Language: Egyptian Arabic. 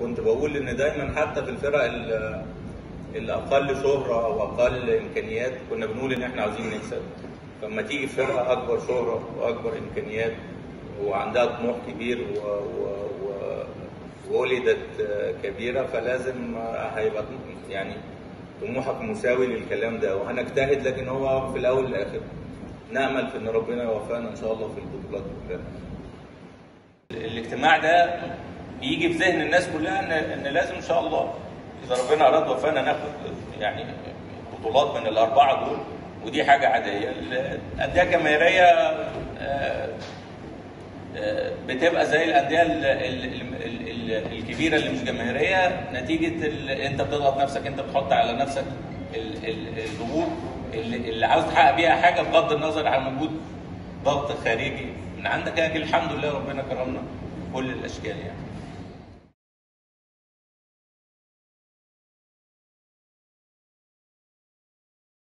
كنت بقول ان دايما حتى في الفرق ال- الاقل شهره او اقل امكانيات كنا بنقول ان احنا عاوزين نكسب فلما تيجي فرقه اكبر شهره واكبر امكانيات وعندها طموح كبير و... و... و... وولدت كبيره فلازم هيبقى يعني طموحك مساوي للكلام ده وهنجتهد لكن هو في الاول والاخر نامل في ان ربنا يوفقنا ان شاء الله في البطولات كلها. الاجتماع ده بيجي في ذهن الناس كلها ان ان لازم ان شاء الله اذا ربنا اراد وفانا ناخد يعني بطولات من الاربعه دول ودي حاجه عاديه الانديه الجماهيريه آه، آه، بتبقى زي الانديه ال- ال- ال- ال- الكبيره اللي مش جماهيريه نتيجه ال- انت بتضغط نفسك انت بتحط على نفسك ال- ال- الضغوط اللي, اللي عاوز تحقق بيها حاجه بغض النظر عن وجود ضغط خارجي من عندك لكن الحمد لله ربنا كرمنا كل الاشكال يعني